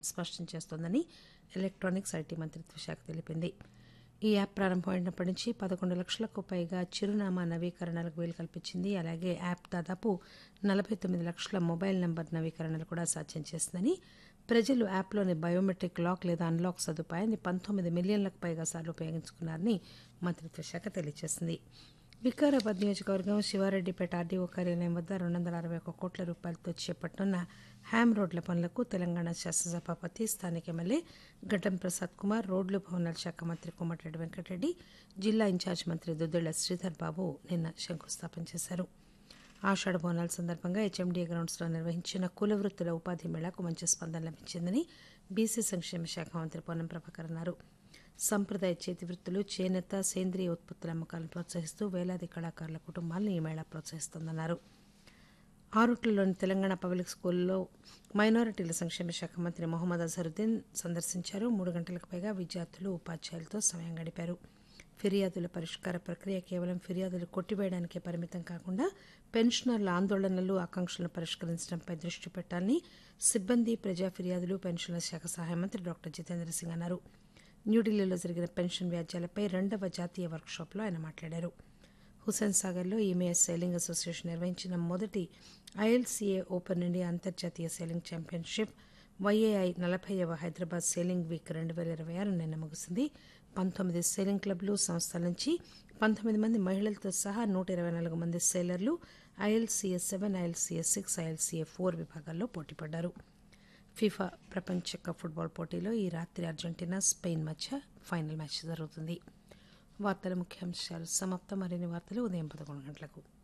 స్పష్టం చేస్తోందని electronics IT మంత్రిత్వ శాఖ తెలిపింది ఈ యాప్ ప్రారంభమైనప్పటి నుంచి పదకొండు లక్షలకు పైగా చిరునామా నవీకరణలకు వీలు కల్పించింది అలాగే యాప్ దాదాపు నలభై తొమ్మిది లక్షల మొబైల్ నంబర్ నవీకరణలు కూడా సాధ్యం చేసిందని ప్రజలు యాప్లోని బయోమెట్రిక్ లాక్ లేదా అన్లాక్ సదుపాయాన్ని పంతొమ్మిది మిలియన్లకు పైగా సార్లు ఉపయోగించుకున్నారని మంత్రిత్వ శాఖ తెలియజేసింది వికారాబాద్ నియోజకవర్గం శివారెడ్డిపేట ఆర్డీఓ కార్యాలయం వద్ద రెండు వందల అరవై ఒక్క కోట్ల రూపాయలతో చేపట్టనున్న హ్యామ్ రోడ్ల పనులకు తెలంగాణ శాసనసభాపతి స్థానిక ఎమ్మెల్యే గడ్డం ప్రసాద్ కుమార్ రోడ్లు భవనాల శాఖ మంత్రి కోమటిరెడ్డి వెంకటరెడ్డి జిల్లా ఇన్ఛార్జ్ మంత్రి దుద్దిళ్ల శ్రీధర్ బాబు నిన్న శంకుస్థాపన చేశారు ఆషాఢ బోనాల సందర్భంగా హెచ్ఎండీ గ్రౌండ్స్లో నిర్వహించిన కుల వృత్తుల ఉపాధి మేళాకు మంచి స్పందన లభించిందని బీసీ సంక్షేమ శాఖ మంత్రి పొన్నం ప్రభాకర్ అన్నారు సంప్రదాయ చేతి వృత్తులు చేనేత సేంద్రియ ఉత్పత్తుల అమ్మకాలను ప్రోత్సహిస్తూ వేలాది కళాకారుల కుటుంబాలను ఈ మేళా ప్రోత్సహిస్తోందన్నారు ఆరుట్లలోని తెలంగాణ పబ్లిక్ స్కూల్లో మైనారిటీల సంక్షేమ శాఖ మంత్రి మొహమ్మద్ అజరుద్దీన్ సందర్శించారు మూడు గంటలకు పైగా విద్యార్థులు ఉపాధ్యాయులతో సమయం గడిపారు ఫిర్యాదుల పరిష్కార ప్రక్రియ కేవలం ఫిర్యాదులు కొట్టివేయడానికే పరిమితం కాకుండా పెన్షనర్ల ఆందోళనలు ఆకాంక్షలను పరిష్కరించడంపై దృష్టి పెట్టాలని సిబ్బంది ప్రజా ఫిర్యాదులు పెన్షన్ల శాఖ సహాయ మంత్రి డాక్టర్ జితేంద్ర సింగ్ అన్నారు న్యూఢిల్లీలో జరిగిన పెన్షన్ వ్యాజ్యాలపై రెండవ జాతీయ వర్క్షాప్లో ఆయన మాట్లాడారు హుసేన్ సాగర్లో ఈమేఎస్ సైలింగ్ అసోసియేషన్ నిర్వహించిన మొదటి ఐఎల్సీఏ ఓపెన్ ఇండియా అంతర్జాతీయ సైలింగ్ ఛాంపియన్షిప్ వైఏఐ నలభైవ హైదరాబాద్ సేలింగ్ వీక్ రెండు వేల ఇరవై ఆరు నిన్న ముగిసింది పంతొమ్మిది సేలింగ్ క్లబ్లు సంస్థల నుంచి పంతొమ్మిది మంది మహిళలతో సహా నూట ఇరవై నాలుగు మంది సేలర్లు ILCA seven ILCA six ILCA four విభాగాల్లో పోటీపడ్డారు ఫీఫా ప్రపంచ కప్ ఫుట్బాల్ పోటీలో ఈ రాత్రి అర్జెంటీనా స్పెయిన్ మధ్య ఫైనల్ మ్యాచ్ జరుగుతుంది వార్తల ముఖ్యాంశాలు సమాప్తం మరిన్ని వార్తలు ఉదయం పదకొండు గంటలకు